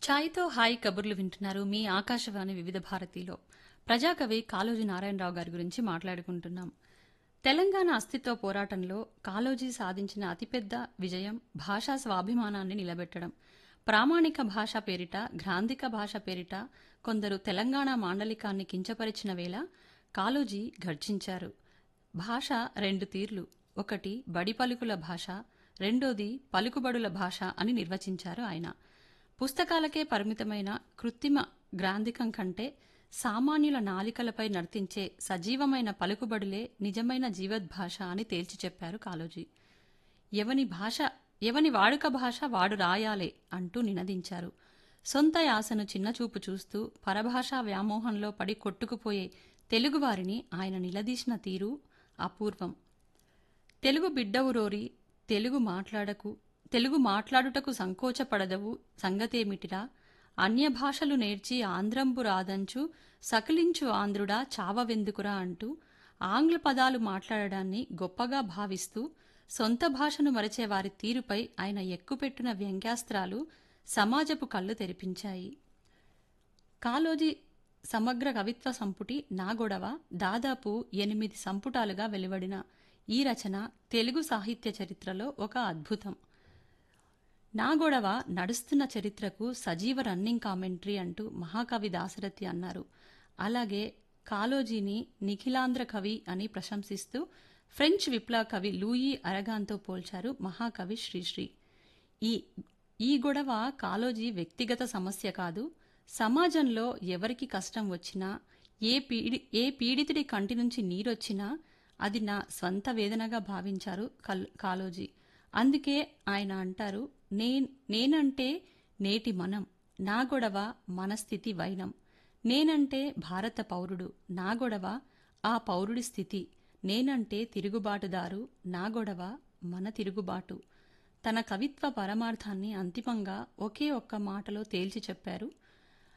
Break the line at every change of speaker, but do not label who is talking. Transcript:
ఛాయ్తో hi కబుర్లు వింటున్నారు మీ ఆకాశవాణి వివిధ భారతిలో ప్రజాకవి కాళోజీ నారాయణరావు గారి గురించి మాట్లాడుకుంటున్నాం తెలంగాణ అస్తిత్వ పోరాటంలో కాళోజీ సాధించిన అతిపెద్ద విజయం భాషా స్వాభిమానాన్ని నిలబెట్టడం ప్రామాణిక భాష పేరిట గ్రాంధిక భాష పేరిట కొందరు తెలంగాణ మాండలికాన్ని కించపరిచిన వేళ కాళోజీ గర్జించారు భాష రెండు తీర్లు ఒకటి బడి పలుకుల భాష రెండోది పలుకుబడుల భాష అని నిర్వచించారు ఆయన పుస్తకాలకే పరిమితమైన కృత్రిమ గ్రాంధికం కంటే సామాన్యుల నాలికలపై నర్తించే సజీవమైన పలుకుబడులే నిజమైన జీవద్భాష అని తేల్చి చెప్పారు కాళోజీ ఎవని భాష ఎవని వాడుక భాష వాడు రాయాలే అంటూ నినదించారు సొంత యాసను చిన్నచూపు చూస్తూ పరభాషా వ్యామోహంలో పడి కొట్టుకుపోయే తెలుగువారిని ఆయన నిలదీసిన తీరు అపూర్వం తెలుగు బిడ్డవురోరి తెలుగు మాట్లాడకు తెలుగు మాట్లాడుటకు సంకోచపడదవు సంగతేమిటిరా అన్య భాషలు నేర్చి ఆంధ్రంబు రాదంచు సకిలించు ఆంధ్రుడా చావవెందుకురా అంటూ ఆంగ్ల పదాలు మాట్లాడడాన్ని గొప్పగా భావిస్తూ సొంత భాషను మరచే వారి తీరుపై ఆయన ఎక్కుపెట్టిన వ్యంగ్యాస్త్రాలు సమాజపు కళ్ళు తెరిపించాయి కాలోజీ సమగ్ర కవిత్వ సంపుటి నా గొడవ దాదాపు ఎనిమిది సంపుటాలుగా వెలువడిన ఈ రచన తెలుగు సాహిత్య చరిత్రలో ఒక అద్భుతం నా గొడవ నడుస్తున్న చరిత్రకు సజీవ రన్నింగ్ కామెంటరీ అంటూ మహాకవి దాశరథి అన్నారు అలాగే కాలోజీని నిఖిలాంధ్ర కవి అని ప్రశంసిస్తూ ఫ్రెంచ్ విప్లవ కవి లూయి అరగాన్తో పోల్చారు మహాకవి శ్రీశ్రీ ఈ ఈ గొడవ కాలోజీ వ్యక్తిగత సమస్య కాదు సమాజంలో ఎవరికి కష్టం వచ్చినా ఏ పీడి ఏ పీడితుడి కంటి నుంచి నీరొచ్చినా అది నా స్వంత వేదనగా భావించారు కల్ కాలోజీ అందుకే ఆయన అంటారు నే నేనంటే నేటి మనం నా గొడవ మన స్థితి వైనం నేనంటే భారత పౌరుడు నా గొడవ ఆ పౌరుడి స్థితి నేనంటే తిరుగుబాటుదారు నా గొడవ మన తిరుగుబాటు తన కవిత్వ పరమార్థాన్ని అంతిమంగా ఒకే ఒక్క మాటలో తేల్చి చెప్పారు